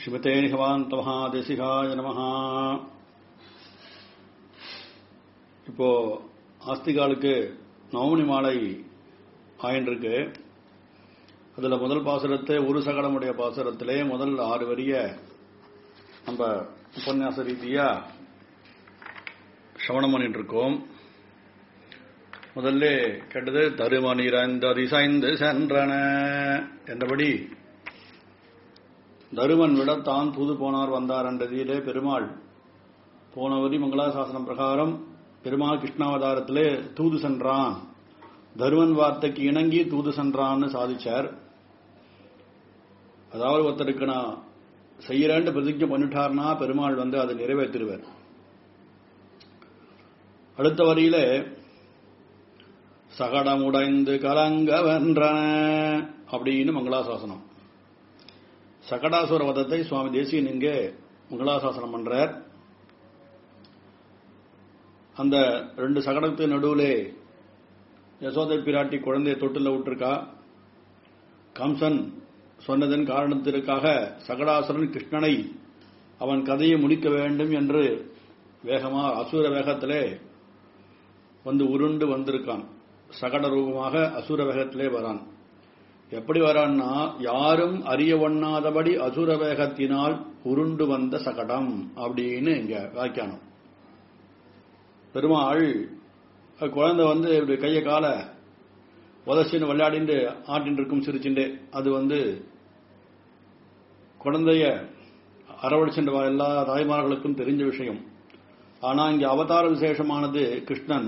ஸ்ரீமதே நிகவாந்தமஹாதேசிகாய நமஹ இப்போ ஆஸ்திகாலுக்கு நவமணி மாலை ஆயின்றிருக்கு அதுல முதல் பாசுரத்தை ஒரு சகடமுடைய பாசுரத்திலே முதல் ஆறு வரிய நம்ம உபன்யாச ரீதியா சிரவணம் பண்ணிட்டு இருக்கோம் முதல்ல கேட்டது தருமணிரந்த திசைந்து சென்றன என்றபடி தருமன் விட தான் தூது போனார் வந்தார் என்றதிலே பெருமாள் போனவரி மங்களாசாசனம் பிரகாரம் பெருமாள் கிருஷ்ணாவதாரத்திலே தூது சென்றான் தருமன் வார்த்தைக்கு இணங்கி தூது சென்றான்னு சாதிச்சார் அதாவது ஒருத்தருக்கு நான் செய்யறேன்னு பிரதிஜை பண்ணிட்டார்னா பெருமாள் வந்து அதை நிறைவேற்றிடுவார் அடுத்த வரியில சகடமுடைந்து கலங்க வென்றன அப்படின்னு மங்களாசாசனம் சகடாசுர வதத்தை சுவாமி தேசியன் இங்கே மங்களாசாசனம் பண்றார் அந்த ரெண்டு சகடத்து நடுவிலே யசோதை பிராட்டி குழந்தையை தொட்டில் விட்டுருக்கா கம்சன் சொன்னதன் காரணத்திற்காக சகடாசுரன் கிருஷ்ணனை அவன் கதையை முடிக்க வேண்டும் என்று வேகமா அசுர வேகத்திலே வந்து உருண்டு வந்திருக்கான் சகட ரூபமாக அசுர வேகத்திலே வரான் எப்படி வரான்னா யாரும் அறிய ஒண்ணாதபடி அசுர வேகத்தினால் உருண்டு வந்த சகடம் அப்படின்னு இங்க வியாக்கியானம் பெருமாள் குழந்தை வந்து இப்படி கைய கால உதச்சின்னு விளையாடிண்டு ஆட்டின்னு இருக்கும் சிரிச்சுண்டு அது வந்து குழந்தைய அரவடிச்சுட்டு எல்லா தாய்மார்களுக்கும் தெரிஞ்ச விஷயம் ஆனா இங்க அவதார விசேஷமானது கிருஷ்ணன்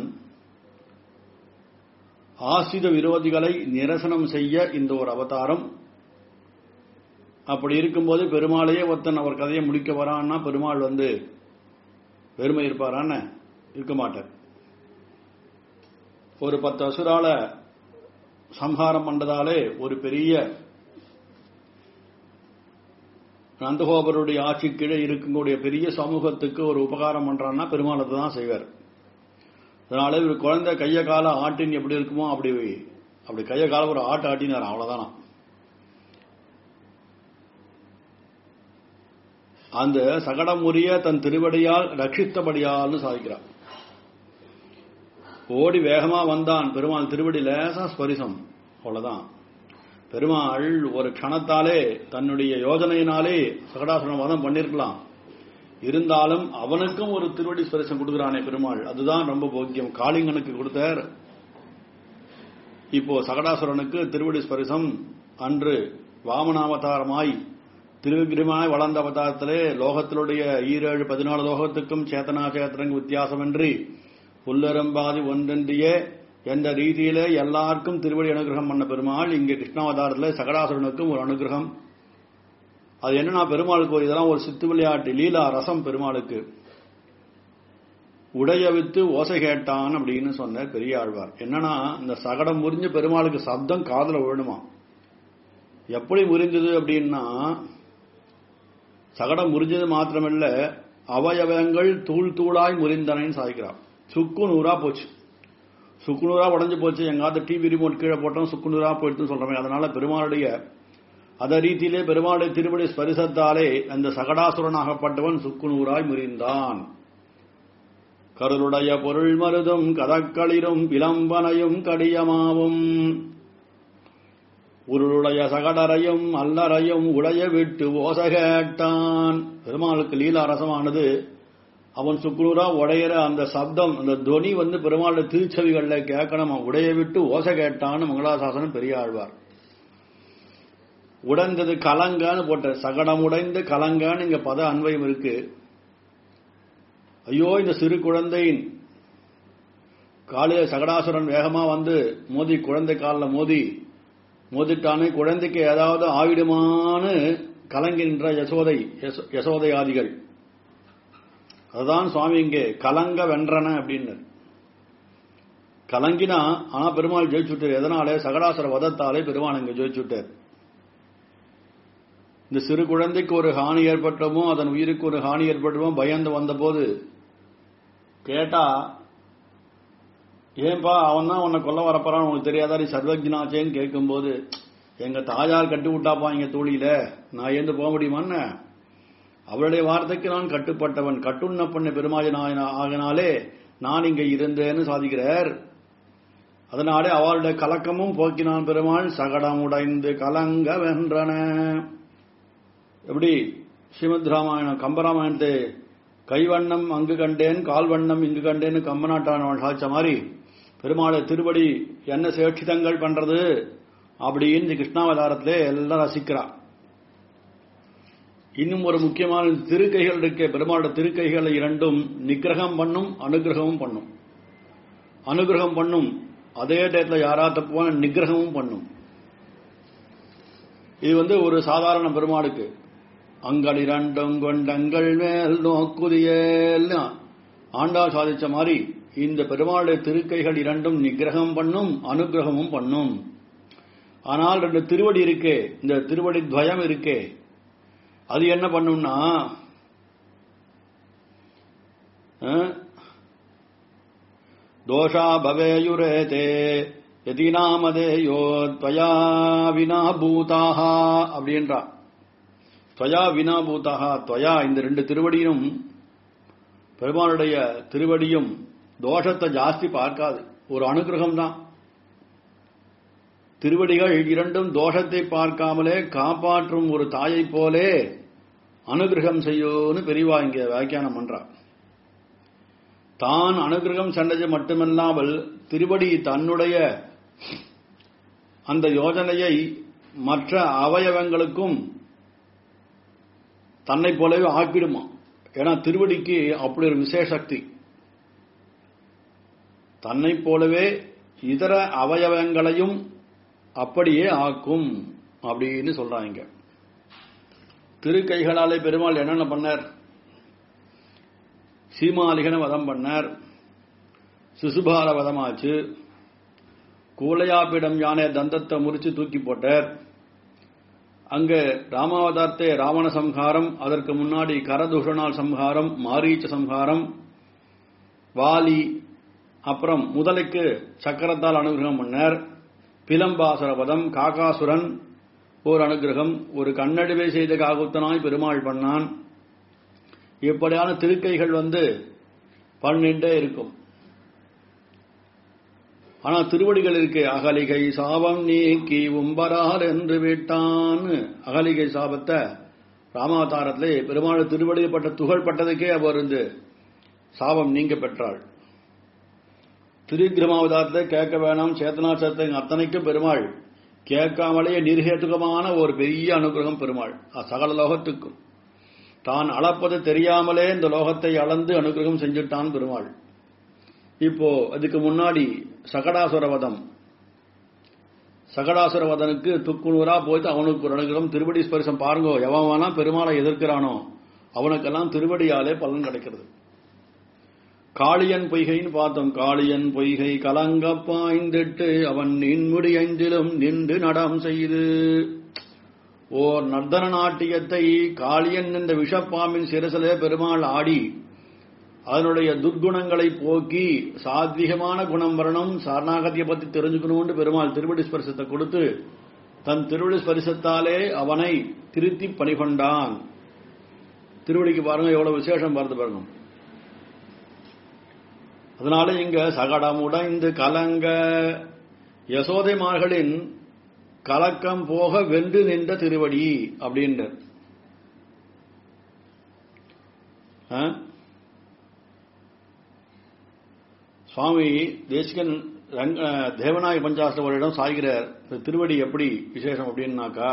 ஆசித விரோதிகளை நிரசனம் செய்ய இந்த ஒரு அவதாரம் அப்படி இருக்கும்போது பெருமாளையே ஒருத்தன் அவர் கதையை முடிக்க வரான்னா பெருமாள் வந்து பெருமை இருப்பாரான்னு இருக்க மாட்டார் ஒரு பத்து அசுரால சம்ஹாரம் பண்ணதாலே ஒரு பெரிய நந்தகோபருடைய ஆட்சி கீழே இருக்கக்கூடிய பெரிய சமூகத்துக்கு ஒரு உபகாரம் பண்றான்னா பெருமாளத்தை தான் செய்வார் அதனால இவர் குழந்தை கைய கால ஆட்டின் எப்படி இருக்குமோ அப்படி அப்படி கைய கால ஒரு ஆட்டு ஆட்டினார் அவ்வளவுதானா அந்த சகடமுறிய தன் திருவடியால் ரட்சித்தபடியால்னு சாதிக்கிறார் ஓடி வேகமா வந்தான் பெருமாள் திருவடி லேசா ஸ்பரிசம் அவ்வளவுதான் பெருமாள் ஒரு க்ஷணத்தாலே தன்னுடைய யோஜனையினாலே சகடாசுரம் வதம் பண்ணிருக்கலாம் இருந்தாலும் அவனுக்கும் ஒரு திருவடி ஸ்பரிசம் கொடுக்கிறானே பெருமாள் அதுதான் ரொம்ப போக்கியம் காளிங்கனுக்கு கொடுத்தார் இப்போ சகடாசுரனுக்கு திருவடி ஸ்பரிசம் அன்று வாமனாவதாரமாய் திருவிக்கிரமாய் வளர்ந்த அவதாரத்திலே லோகத்தினுடைய ஈரேழு பதினாலு லோகத்துக்கும் சேத்தனா சேத்திரங்க வித்தியாசமின்றி புல்லரம்பாதி ஒன்றென்றியே என்ற ரீதியிலே எல்லாருக்கும் திருவடி அனுகிரகம் பண்ண பெருமாள் இங்கே கிருஷ்ணாவதாரத்தில் சகடாசுரனுக்கும் ஒரு அனுகிரகம் அது என்னன்னா பெருமாளுக்கு ஒரு இதெல்லாம் ஒரு சித்து விளையாட்டு லீலா ரசம் பெருமாளுக்கு உடைய வித்து ஓசை கேட்டான் அப்படின்னு சொன்ன பெரிய ஆழ்வார் என்னன்னா இந்த சகடம் முறிஞ்சு பெருமாளுக்கு சப்தம் காதல விழணுமா எப்படி முறிஞ்சது அப்படின்னா சகடம் முறிஞ்சது மாத்திரமல்ல அவயவங்கள் தூள் தூளாய் முறிந்தனைன்னு சாதிக்கிறான் சுக்கு நூறா போச்சு சுக்குநூறா உடஞ்சு போச்சு எங்காவது டிவி ரிமோட் கீழே போட்டோம் சுக்குநூறா போயிடுன்னு சொல்றோமே அதனால பெருமாளுடைய அத ரீதியிலே பெருமாளுடைய திருவடி ஸ்பரிசத்தாலே அந்த சகடாசுரனாகப்பட்டவன் சுக்குநூறாய் முறிந்தான் கருளுடைய பொருள் மருதும் கதக்களிரும் விளம்பனையும் கடியமாவும் உருளுடைய சகடரையும் அல்லறையும் உடைய விட்டு ஓசகேட்டான் பெருமாளுக்கு லீலா ரசமானது அவன் சுக்குனூரா உடையிற அந்த சப்தம் அந்த துவனி வந்து பெருமாளுடைய திருச்செவிகள்ல கேட்கணும் உடைய விட்டு ஓசை கேட்டான்னு மங்களாசாசனம் பெரிய ஆழ்வார் உடைந்தது கலங்கான்னு போட்ட சகடம் உடைந்து கலங்கான்னு இங்க பத அன்வயம் இருக்கு ஐயோ இந்த சிறு குழந்தையின் காலையில சகடாசுரன் வேகமா வந்து மோதி குழந்தை காலில் மோதி மோதிட்டானு குழந்தைக்கு ஏதாவது ஆவிடுமான்னு கலங்கின்ற யசோதை யசோதை ஆதிகள் அதுதான் சுவாமி இங்கே கலங்க வென்றன அப்படின்னு கலங்கினா ஆனா பெருமாள் ஜெயிச்சுட்டார் எதனாலே சகடாசுர வதத்தாலே பெருமாள் இங்க ஜெயிச்சுட்டார் இந்த சிறு குழந்தைக்கு ஒரு ஹானி ஏற்பட்டமோ அதன் உயிருக்கு ஒரு ஹானி ஏற்பட்டமோ பயந்து வந்தபோது கேட்டா ஏன்பா அவன் தான் உன்னை கொல்ல வரப்போறான் உனக்கு தெரியாதா நீ சர்வஜனாச்சேன்னு கேட்கும்போது எங்க தாயார் கட்டி விட்டாப்பா இங்க தூளியில நான் ஏந்து போக முடியுமான்னு அவருடைய வார்த்தைக்கு நான் கட்டுப்பட்டவன் கட்டுண்ண பண்ண பெருமாஜனாய ஆகினாலே நான் இங்க இருந்தேன்னு சாதிக்கிறார் அதனாலே அவருடைய கலக்கமும் போக்கினான் பெருமாள் சகடம் உடைந்து கலங்க வென்றன எப்படி ஸ்ரீமத் ராமாயணம் கம்பராமாயணத்தை கைவண்ணம் அங்கு கண்டேன் கால்வண்ணம் இங்கு கண்டேன்னு கம்பநாட்டானவன் சாதிச்ச மாதிரி பெருமாளை திருவடி என்ன சேட்சிதங்கள் பண்றது அப்படின்னு கிருஷ்ணாவதாரத்திலே எல்லாம் ரசிக்கிறான் இன்னும் ஒரு முக்கியமான திருக்கைகள் இருக்க பெருமாளோட திருக்கைகளை இரண்டும் நிகிரகம் பண்ணும் அனுகிரகமும் பண்ணும் அனுகிரகம் பண்ணும் அதே டயத்தில் யாரா தப்புவான நிகிரகமும் பண்ணும் இது வந்து ஒரு சாதாரண பெருமாளுக்கு அங்கள் இரண்டும் கொண்டங்கள் மேல் நோக்குதியல்னா ஆண்டாள் சாதிச்ச மாதிரி இந்த பெருமாளுடைய திருக்கைகள் இரண்டும் நிகிரகம் பண்ணும் அனுகிரகமும் பண்ணும் ஆனால் ரெண்டு திருவடி இருக்கே இந்த திருவடி துவயம் இருக்கே அது என்ன பண்ணும்னா தோஷா பவேயுரேதே எதினாமதேயோ துவயா வினா பூதாக அப்படின்றா துவயா வினா பூதாக துவயா இந்த ரெண்டு திருவடியும் பெருமானுடைய திருவடியும் தோஷத்தை ஜாஸ்தி பார்க்காது ஒரு அனுகிரகம் தான் திருவடிகள் இரண்டும் தோஷத்தை பார்க்காமலே காப்பாற்றும் ஒரு தாயை போலே அனுகிரகம் செய்யோன்னு பெரியவா இங்க வியாக்கியானம் பண்றா தான் அனுகிரகம் சென்றது மட்டுமல்லாமல் திருவடி தன்னுடைய அந்த யோஜனையை மற்ற அவயவங்களுக்கும் தன்னை போலவே ஆக்கிடுமா ஏன்னா திருவடிக்கு அப்படி ஒரு விசேஷக்தி தன்னை போலவே இதர அவயவங்களையும் அப்படியே ஆக்கும் அப்படின்னு சொல்றாங்க திருக்கைகளாலே பெருமாள் என்னென்ன பண்ணார் சீமாலிகன வதம் பண்ணார் சிசுபால வதமாச்சு கூலையாப்பிடம் யானை தந்தத்தை முறிச்சு தூக்கி போட்டார் அங்க ராமாவதார்த்தே ராவண சம்ஹாரம் அதற்கு முன்னாடி கரதுஷனால் சம்ஹாரம் மாரீச்ச சம்ஹாரம் வாலி அப்புறம் முதலுக்கு சக்கரத்தால் அனுகிரகம் பண்ணார் பிலம்பாசுர வதம் காகாசுரன் ஒரு அனுகிரகம் ஒரு கண்ணடிவை செய்த காகுத்தனாய் பெருமாள் பண்ணான் இப்படியான திருக்கைகள் வந்து பன்னெண்டே இருக்கும் ஆனா திருவடிகள் இருக்கு அகலிகை சாபம் நீக்கி உம்பரார் என்று விட்டான் அகலிகை சாபத்தை ராமாவதாரத்திலே பெருமாள் திருவடிப்பட்ட துகள் பட்டதுக்கே அவர் வந்து சாபம் நீங்க பெற்றாள் திரிகிரமாவதாரத்தை கேட்க வேணாம் சேத்தனாச்சத்தை அத்தனைக்கும் பெருமாள் கேட்காமலேயே நிர்ஹேதுகமான ஒரு பெரிய அனுகிரகம் பெருமாள் சகல லோகத்துக்கும் தான் அளப்பது தெரியாமலே இந்த லோகத்தை அளந்து அனுகிரகம் செஞ்சுட்டான் பெருமாள் இப்போ அதுக்கு முன்னாடி சகடாசுரவதம் சகடாசுரவதனுக்கு துக்குநூறா போயிட்டு அவனுக்கு ஒரு அனுகிரகம் திருவடி ஸ்பரிசம் பாருங்க எவன் வேணா பெருமாளை எதிர்க்கிறானோ அவனுக்கெல்லாம் திருவடியாலே பலன் கிடைக்கிறது காளியன் பொய்கைன்னு பார்த்தோம் காளியன் பொய்கை கலங்க பாய்ந்திட்டு அவன் நின்முடி ஐந்திலும் நின்று நடம் செய்து ஓர் நர்தன நாட்டியத்தை காளியன் என்ற விஷப்பாம்பின் சிரசிலே பெருமாள் ஆடி அதனுடைய துர்குணங்களை போக்கி சாத்விகமான குணம் வரணும் சரணாகதியை பத்தி தெரிஞ்சுக்கணும்னு பெருமாள் திருவடி ஸ்பரிசத்தை கொடுத்து தன் திருவடி ஸ்பரிசத்தாலே அவனை திருத்தி பணிகொண்டான் திருவடிக்கு பாருங்க எவ்வளவு விசேஷம் பார்த்து பாருங்க அதனால இங்க சகடம் உடைந்து கலங்க யசோதைமார்களின் கலக்கம் போக வென்று நின்ற திருவடி அப்படின்ற சுவாமி தேசிகன் தேவநாய பஞ்சாசவரிடம் சாய்கிறார் திருவடி எப்படி விசேஷம் அப்படின்னாக்கா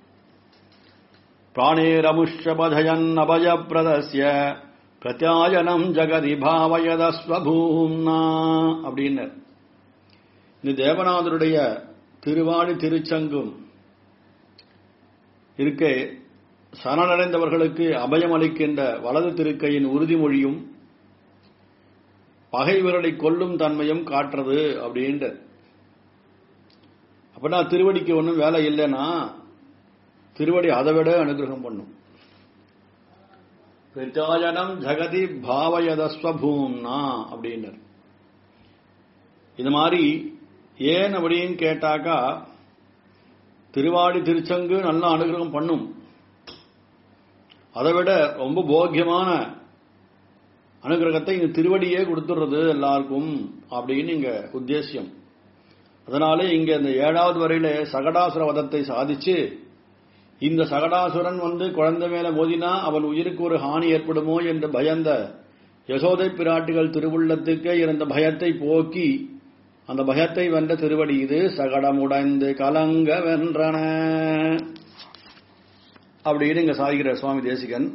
பிராணேரமுஷபதயன் அபய பிரதஸ்ய பிரத்யாயனம் ஜெகதி பாவயதஸ்வபூம்னா அப்படின்னு இந்த தேவநாதருடைய திருவாணி திருச்சங்கும் இருக்க சரணடைந்தவர்களுக்கு அபயம் அளிக்கின்ற வலது திருக்கையின் உறுதிமொழியும் பகைவர்களை கொல்லும் தன்மையும் காட்டுறது அப்படின்ற அப்படின்னா திருவடிக்கு ஒன்றும் வேலை இல்லைன்னா திருவடி அதை விட அனுகிரகம் பண்ணும் பிரச்சாயனம் ஜெகதி பாவயதஸ்வபூம்னா அப்படின்னர் இது மாதிரி ஏன் அப்படின்னு கேட்டாக்கா திருவாடி திருச்சங்கு நல்ல அனுகிரகம் பண்ணும் அதை விட ரொம்ப போக்கியமான அனுகிரகத்தை இந்த திருவடியே கொடுத்துடுறது எல்லாருக்கும் அப்படின்னு இங்க உத்தேசியம் அதனாலே இங்க இந்த ஏழாவது வரையில சகடாசுர வதத்தை சாதிச்சு இந்த சகடாசுரன் வந்து குழந்தை மேல மோதினா அவன் உயிருக்கு ஒரு ஹானி ஏற்படுமோ என்று பயந்த யசோதை பிராட்டிகள் திருவுள்ளத்துக்கே இருந்த பயத்தை போக்கி அந்த பயத்தை வென்ற திருவடி இது சகடமுடைந்து கலங்க வென்றன அப்படின்னு இங்க சாகிற சுவாமி தேசிகன்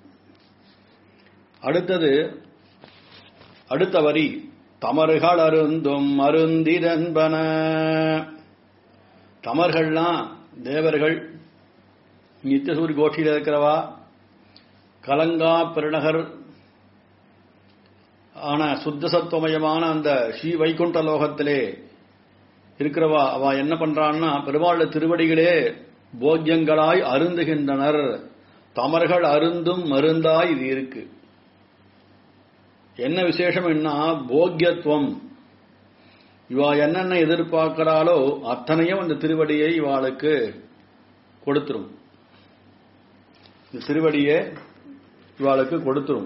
அடுத்தது அடுத்த வரி தமறுகள் அருந்தும் அருந்திதன்பன தமர்கள்லாம் தேவர்கள் நித்தியசூரி கோஷ்டியில் இருக்கிறவா கலங்கா பெருநகர் ஆன சுத்த சத்துவமயமான அந்த ஸ்ரீ வைகுண்ட லோகத்திலே இருக்கிறவா அவ என்ன பண்றான்னா பெருமாள் திருவடிகளே போக்கியங்களாய் அருந்துகின்றனர் தமர்கள் அருந்தும் மருந்தாய் இது இருக்கு என்ன விசேஷம் என்ன போக்கியத்துவம் இவா என்னென்ன எதிர்பார்க்கிறாளோ அத்தனையும் அந்த திருவடியை இவாளுக்கு கொடுத்துரும் இந்த திருவடியை இவாளுக்கு கொடுத்துரும்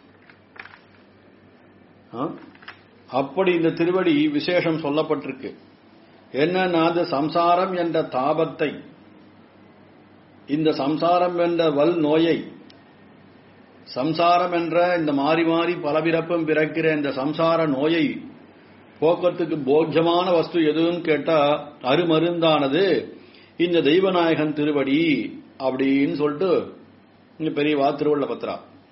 அப்படி இந்த திருவடி விசேஷம் சொல்லப்பட்டிருக்கு என்னன்னா அது சம்சாரம் என்ற தாபத்தை இந்த சம்சாரம் என்ற வல் நோயை சம்சாரம் என்ற இந்த மாறி மாறி பலபிறப்பும் பிறக்கிற இந்த சம்சார நோயை போக்கத்துக்கு போக்கியமான வஸ்து எதுவும் கேட்டா அருமருந்தானது இந்த தெய்வநாயகன் திருவடி அப்படின்னு சொல்லிட்டு இங்க பெரியவா திருவள்ள பத்ரா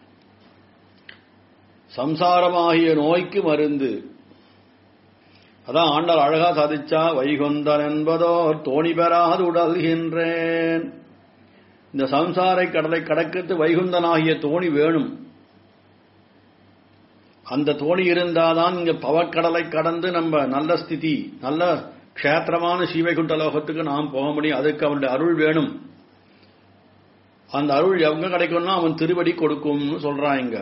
சம்சாரமாகிய நோய்க்கு மருந்து அதான் ஆண்டாள் அழகா சாதிச்சா வைகுந்தன் என்பதோர் தோணி பெறாது உடல்கின்றேன் இந்த சம்சாரை கடலை கடக்கிறது வைகுந்தனாகிய தோணி வேணும் அந்த தோணி இருந்தாதான் இங்க பவக்கடலை கடந்து நம்ம நல்ல ஸ்திதி நல்ல க்ஷேத்திரமான ஸ்ரீவைகுண்ட லோகத்துக்கு நாம் போக முடியும் அதுக்கு அவனுடைய அருள் வேணும் அந்த அருள் எங்க கிடைக்கும்னா அவன் திருவடி கொடுக்கும்னு சொல்றான் இங்க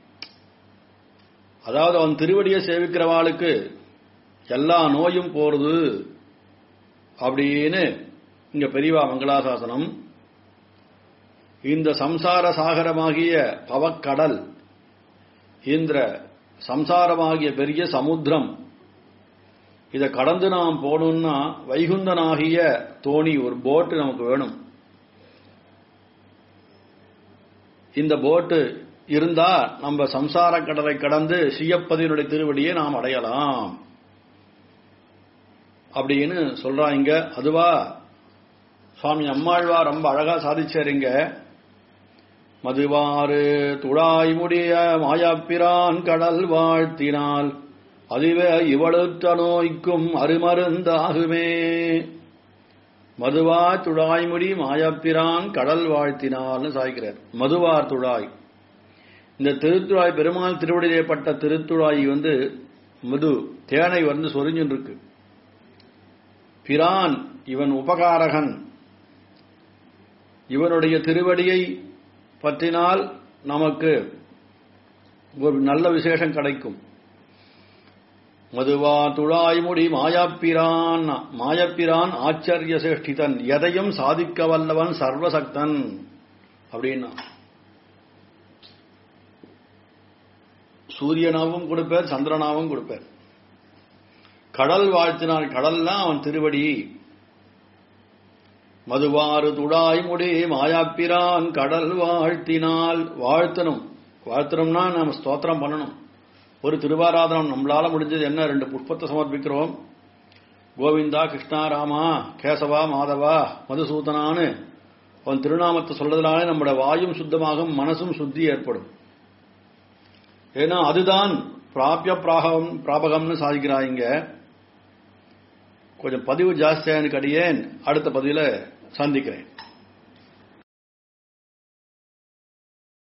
அதாவது அவன் திருவடியை சேவிக்கிறவாளுக்கு எல்லா நோயும் போறது அப்படின்னு இங்க பெரியவா மங்களாசாசனம் இந்த சம்சார சாகரமாகிய பவக்கடல் இந்த சம்சாரமாகிய பெரிய சமுத்திரம் இதை கடந்து நாம் போகணும்னா வைகுந்தனாகிய தோணி ஒரு போட்டு நமக்கு வேணும் இந்த போட்டு இருந்தா நம்ம சம்சார கடலை கடந்து சியப்பதினுடைய திருவடியை நாம் அடையலாம் அப்படின்னு சொல்றாங்க அதுவா சுவாமி அம்மாழ்வா ரொம்ப அழகா சாதிச்சாருங்க மதுவாறு துழாய் முடிய மாயாப்பிரான் கடல் வாழ்த்தினால் அதுவே இவளுற்ற நோய்க்கும் அருமருந்தாகுமே மதுவா துழாய்முடி மாயாப்பிரான் கடல் வாழ்த்தினால்னு சாய்க்கிறார் மதுவார் துழாய் இந்த திருத்துழாய் பெருமாள் திருவடியிலேப்பட்ட திருத்துழாய் வந்து மது தேனை வந்து சொரிஞ்சுன்னு இருக்கு பிரான் இவன் உபகாரகன் இவனுடைய திருவடியை பற்றினால் நமக்கு ஒரு நல்ல விசேஷம் கிடைக்கும் மதுவா துழாய்முடி மாயாப்பிரான் மாயப்பிரான் ஆச்சரிய சேஷ்டிதன் எதையும் சாதிக்க வல்லவன் சர்வசக்தன் அப்படின்னா சூரியனாவும் கொடுப்பார் சந்திரனாவும் கொடுப்பார் கடல் வாழ்த்தினான் கடல்னா அவன் திருவடி மதுவாறு துடாய் முடி மாயாப்பிரான் கடல் வாழ்த்தினால் வாழ்த்தணும் வாழ்த்தணும்னா நம்ம ஸ்தோத்திரம் பண்ணணும் ஒரு திருவாராதனம் நம்மளால முடிஞ்சது என்ன ரெண்டு புஷ்பத்தை சமர்ப்பிக்கிறோம் கோவிந்தா கிருஷ்ணா ராமா கேசவா மாதவா மதுசூதனான்னு அவன் திருநாமத்தை சொல்றதுனாலே நம்முடைய வாயும் சுத்தமாகும் மனசும் சுத்தி ஏற்படும் ஏன்னா அதுதான் பிராபிய பிராகம் பிராபகம்னு சாதிக்கிறாங்க கொஞ்சம் பதிவு ஜாஸ்தியா எனக்கு அடியேன் அடுத்த பதிவில் சந்திக்கிறேன்